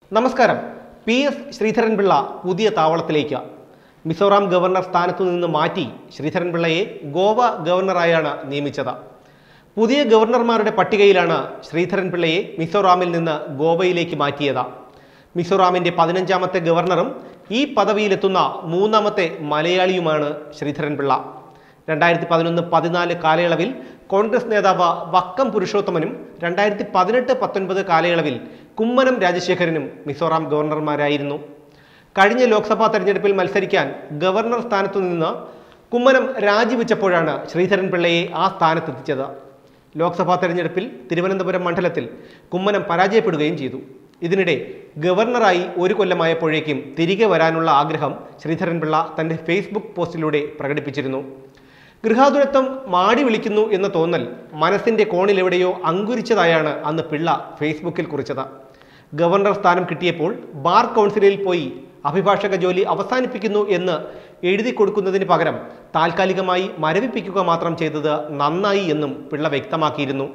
നമസ്കാരം P S Sreedharan Pillai പുതിയ താവളത്തിലേക്ക് Mizoram governor സ്ഥാനത്തു നിന്ന് മാറ്റി ശ്രീധരൻപിള്ളയെ ഗോവ ഗവർണറായാണ് നിയമിച്ചത് പുതിയ ഗവർണർമാരുടെ പട്ടികയിലാണ് ശ്രീധരൻപിള്ളയെ മിസോറാമിൽ നിന്ന് ഗോവയിലേക്ക് മാറ്റിയത് മിസോറാമിന്റെ പതിനഞ്ചാമത്തെ ഗവർണറും ഈ പദവിയിലെത്തുന്ന മൂന്നാമത്തെ മലയാളിയുമാണ് ശ്രീധരൻപിള്ള രണ്ടായിരത്തി പതിനൊന്ന് പതിനാല് കാലയളവിൽ കോൺഗ്രസ് നേതാവ് വക്കം പുരുഷോത്തമനും രണ്ടായിരത്തി പതിനെട്ട് പത്തൊൻപത് കാലയളവിൽ കുമ്മനം രാജശേഖരനും മിസോറാം ഗവർണർമാരായിരുന്നു കഴിഞ്ഞ ലോക്സഭാ തെരഞ്ഞെടുപ്പിൽ മത്സരിക്കാൻ ഗവർണർ സ്ഥാനത്തു നിന്ന് കുമ്മനം രാജിവെച്ചപ്പോഴാണ് ശ്രീധരൻപിള്ളയെ ആ സ്ഥാനത്തെത്തിച്ചത് ലോക്സഭാ തെരഞ്ഞെടുപ്പിൽ തിരുവനന്തപുരം മണ്ഡലത്തിൽ കുമ്മനം പരാജയപ്പെടുകയും ചെയ്തു ഇതിനിടെ ഗവർണറായി ഒരു കൊല്ലമായപ്പോഴേക്കും തിരികെ വരാനുള്ള ആഗ്രഹം ശ്രീധരൻപിള്ള തന്റെ ഫേസ്ബുക്ക് പോസ്റ്റിലൂടെ പ്രകടിപ്പിച്ചിരുന്നു ഗൃഹാതുരത്വം മാടി വിളിക്കുന്നു എന്ന തോന്നൽ മനസ്സിന്റെ കോണിലെവിടെയോ അങ്കുരിച്ചതായാണ് അന്ന് പിള്ള ഫേസ്ബുക്കിൽ കുറിച്ചത് ഗവർണർ സ്ഥാനം കിട്ടിയപ്പോൾ ബാർ കൗൺസിലിൽ പോയി അഭിഭാഷക ജോലി അവസാനിപ്പിക്കുന്നു എന്ന് എഴുതി കൊടുക്കുന്നതിന് പകരം താൽക്കാലികമായി മരവിപ്പിക്കുക മാത്രം ചെയ്തത് നന്നായി എന്നും പിള്ള വ്യക്തമാക്കിയിരുന്നു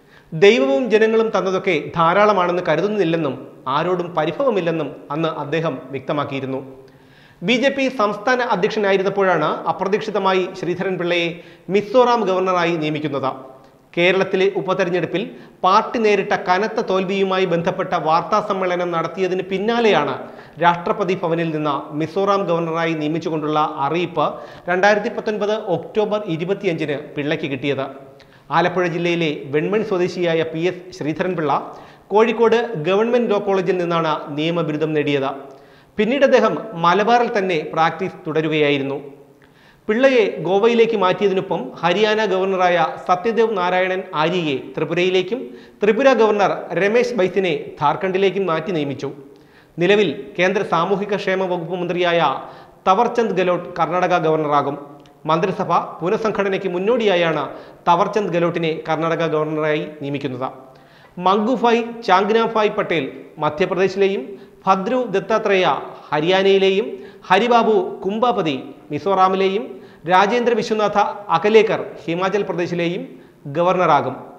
ദൈവവും ജനങ്ങളും തന്നതൊക്കെ ധാരാളമാണെന്ന് കരുതുന്നില്ലെന്നും ആരോടും പരിഭവമില്ലെന്നും അന്ന് അദ്ദേഹം വ്യക്തമാക്കിയിരുന്നു ബി ജെ പി സംസ്ഥാന അധ്യക്ഷനായിരുന്നപ്പോഴാണ് അപ്രതീക്ഷിതമായി ശ്രീധരൻപിള്ളയെ മിസോറാം ഗവർണറായി നിയമിക്കുന്നത് കേരളത്തിലെ ഉപതെരഞ്ഞെടുപ്പിൽ പാർട്ടി നേരിട്ട കനത്ത തോൽവിയുമായി ബന്ധപ്പെട്ട വാർത്താ സമ്മേളനം നടത്തിയതിന് പിന്നാലെയാണ് രാഷ്ട്രപതി ഭവനിൽ നിന്ന് മിസോറാം ഗവർണറായി നിയമിച്ചുകൊണ്ടുള്ള അറിയിപ്പ് രണ്ടായിരത്തി പത്തൊൻപത് ഒക്ടോബർ ഇരുപത്തിയഞ്ചിന് പിള്ളയ്ക്ക് കിട്ടിയത് ആലപ്പുഴ ജില്ലയിലെ വെൺമണി സ്വദേശിയായ P S Sreedharan Pillai Kozhikode government law കോളേജിൽ നിന്നാണ് നിയമബിരുദം നേടിയത് പിന്നീട് അദ്ദേഹം മലബാറിൽ തന്നെ പ്രാക്ടീസ് തുടരുകയായിരുന്നു പിള്ളയെ ഗോവയിലേക്ക് മാറ്റിയതിനൊപ്പം ഹരിയാന ഗവർണറായ സത്യദേവ് നാരായണൻ ആര്യയെ ത്രിപുരയിലേക്കും ത്രിപുര ഗവർണർ രമേശ് ബൈസിനെ ഝാർഖണ്ഡിലേക്കും മാറ്റി നിയമിച്ചു നിലവിൽ കേന്ദ്ര സാമൂഹിക ക്ഷേമ വകുപ്പ് മന്ത്രിയായ തവർചന്ദ് ഗെലോട്ട് കർണാടക ഗവർണറാകും മന്ത്രിസഭ പുനഃസംഘടനയ്ക്ക് മുന്നോടിയായാണ് തവർചന്ദ് ഗെലോട്ടിനെ കർണാടക ഗവർണറായി നിയമിക്കുന്നത് മംഗുഫായ് ചാങ്നാഫായ് പട്ടേൽ മധ്യപ്രദേശിലെയും ഭദ്രു ദത്താത്രേയ ഹരിയാനയിലെയും ഹരിബാബു കുംഭാപതി മിസോറാമിലെയും രാജേന്ദ്ര വിശ്വനാഥ അകലേക്കർ ഹിമാചൽ പ്രദേശിലെയും ഗവർണറാകും